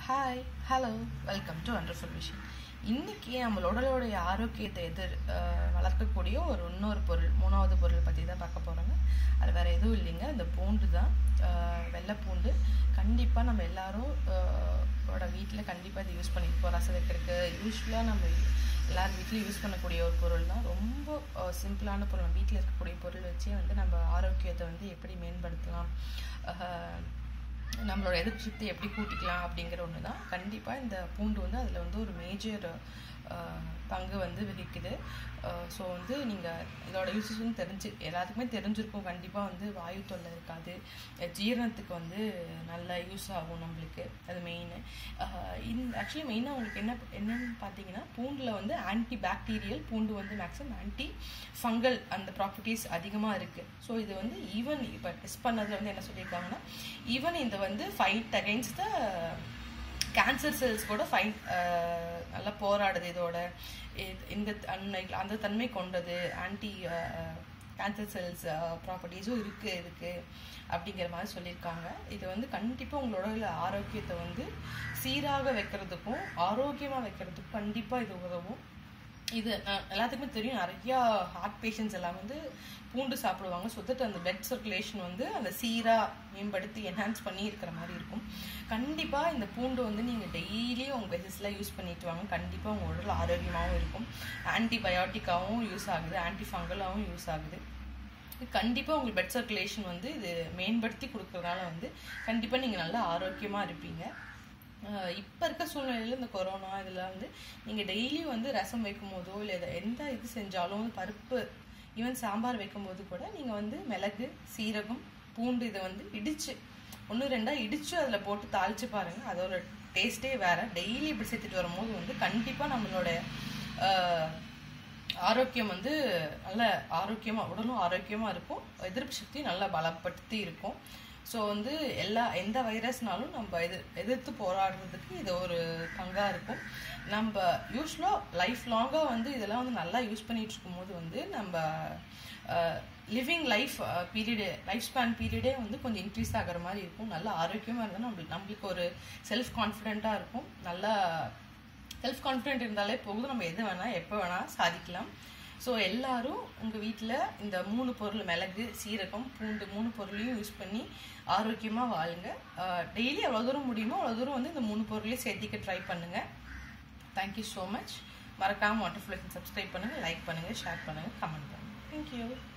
hi hello welcome to wonderful vision இன்னைக்கு நம்மளோட உடலுடைய ஆரோக்கியத்தை எதிர் அஹ், வளர்க்கக்கூடிய ஒரு இன்னொரு பொருள் மூணாவது பொருள் பற்றி தான் பார்க்க போகிறோங்க அது வேறு எதுவும் இல்லைங்க இந்த பூண்டு தான் அஹ், வெள்ளை பூண்டு கண்டிப்பாக நம்ம எல்லாரும் அஹ், ஓட வீட்டில் கண்டிப்பாக இதை யூஸ் பண்ணியிருப்போம் ரசம் வைக்கிறதுக்கு யூஸ்வலாக நம்ம எல்லார் வீட்லையும் யூஸ் பண்ணக்கூடிய ஒரு பொருள் தான் ரொம்ப சிம்பிளான பொருள் நம்ம வீட்டில் இருக்கக்கூடிய பொருள் வச்சே வந்து நம்ம ஆரோக்கியத்தை வந்து எப்படி மேம்படுத்தலாம் அஹ், நம்மளோட எதிர்ப்பு சக்தி எப்படி கூட்டிக்கலாம் அப்படிங்கிற ஒன்று தான் கண்டிப்பாக இந்த பூண்டு வந்து அதில் வந்து ஒரு மேஜர் பங்கு வந்து வகிக்குது ஸோ வந்து நீங்கள் இதோட யூசஸ் வந்து தெரிஞ்சு எல்லாத்துக்குமே தெரிஞ்சிருக்கும் கண்டிப்பாக வந்து வாயு தொல்லை இருக்காது அஹ் ஜீரணத்துக்கு வந்து நல்ல யூஸ் ஆகும் நம்மளுக்கு அது மெயின் இந்த ஆக்சுவலி மெயினாக உங்களுக்கு என்ன என்னன்னு பார்த்தீங்கன்னா பூண்டில் வந்து ஆன்டி பாக்டீரியல் பூண்டு வந்து மேக்ஸிமம் ஆன்டி ஃபங்கல் அந்த ப்ராப்பர்ட்டிஸ் அதிகமாக இருக்குது ஸோ இது வந்து ஈவன் இப்போ டெஸ்ட் பண்ணதில் வந்து என்ன சொல்லியிருக்காங்கன்னா ஈவன் இந்த வந்து fight against the cancer cells கூட ஃபைட் நல்லா போராடுது இதோட இது- இந்த தன்மை அந்த தன்மை கொண்டது ஆன்டி கேன்சர் செல்ஸ் ப்ராப்பர்ட்டிஸும் இருக்குது இதுக்கு அப்படிங்கிற மாதிரி சொல்லியிருக்காங்க இது வந்து கண்டிப்பாக உங்களோட ஆரோக்கியத்தை வந்து சீராக வைக்கிறதுக்கும் ஆரோக்கியமாக வைக்கிறதுக்கும் கண்டிப்பாக இது உதவும் இது அஹ், எல்லாத்துக்குமே தெரியும் நிறையா ஹார்ட் பேஷண்ட்ஸ் எல்லாம் வந்து பூண்டு சாப்பிடுவாங்க ஸோ தட் அந்த பிளட் சர்க்குலேஷன் வந்து அந்த சீராக மேம்படுத்தி என்ஹான்ஸ் பண்ணி இருக்கிற மாதிரி இருக்கும் கண்டிப்பாக இந்த பூண்டு வந்து நீங்கள் டெய்லியும் உங்கள் பேசிஸில் யூஸ் பண்ணிட்டு வாங்க கண்டிப்பாக உங்கள் உடல் ஆரோக்கியமாகவும் இருக்கும் ஆன்டிபயோட்டிக்காகவும் யூஸ் ஆகுது ஆன்டி ஃபங்கலாகவும் யூஸ் ஆகுது கண்டிப்பாக உங்களுக்கு பிளட் சர்க்குலேஷன் வந்து இது மேம்படுத்தி கொடுக்கறதுனால வந்து கண்டிப்பாக நீங்கள் நல்லா ஆரோக்கியமாக இருப்பீங்க இப்போ இருக்க சூழ்நிலையில் இந்த கொரோனா இதெல்லாம் வந்து நீங்கள் டெய்லி வந்து ரசம் வைக்கும் போதோ இல்லை எத- எந்த இது செஞ்சாலும் பருப்பு ஈவன் சாம்பார் வைக்கும் போது கூட நீங்கள் வந்து மிளகு சீரகம் பூண்டு இதை வந்து இடிச்சு ஒன்று ரெண்டா இடிச்சு அதில் போட்டு தாளிச்சு பாருங்க அதோட டேஸ்ட்டே வேற டெய்லி இப்படி சேர்த்துட்டு வரும்போது வந்து கண்டிப்பாக நம்மளோட ஆஹ், ஆரோக்கியம் வந்து நல்ல ஆரோக்கியமாக உடலும் ஆரோக்கியமாக இருக்கும் எதிர்ப்பு சக்தி நல்லா பலப்படுத்தி இருக்கும் ஸோ வந்து எல்லா எந்த வைரஸ்னாலும் நம்ம எதிர் எதிர்த்து போராடுறதுக்கு இது ஒரு பங்காக இருக்கும் நம்ம யூஸ்வலாக லைஃப் லாங்காக வந்து இதெல்லாம் வந்து நல்லா யூஸ் பண்ணிட்டு இருக்கும்போது வந்து நம்ம living life period life span பீரியடே வந்து கொஞ்சம் இன்க்ரீஸ் ஆகிற மாதிரி இருக்கும் நல்லா ஆரோக்கியமாக இருந்தால் நம்மளுக்கு நம்மளுக்கு ஒரு செல்ஃப் கான்ஃபிடென்ட்டாக இருக்கும் நல்லா செல்ஃப் கான்ஃபிடென்ட் இருந்தாலே போகுது நம்ம எது வேணால் எப்போ வேணால் சாதிக்கலாம் ஸோ எல்லாரும் உங்கள் வீட்டில் இந்த மூணு பொருள் மிளகு சீரகம் பூண்டு மூணு பொருளையும் யூஸ் பண்ணி ஆரோக்கியமாக வாழுங்க டெய்லி எவ்வளோ தூரம் முடியுமோ அவ்வளோ தூரம் வந்து இந்த மூணு பொருளையும் சேர்த்திக்க ட்ரை பண்ணுங்கள் தேங்க்யூ ஸோ மச் மறக்காமல் வாட்டர் ஃப்ளேஷன் சப்ஸ்கிரைப் பண்ணுங்கள் லைக் பண்ணுங்கள் ஷேர் பண்ணுங்கள் கமெண்ட் பண்ணுங்கள் தேங்க்யூ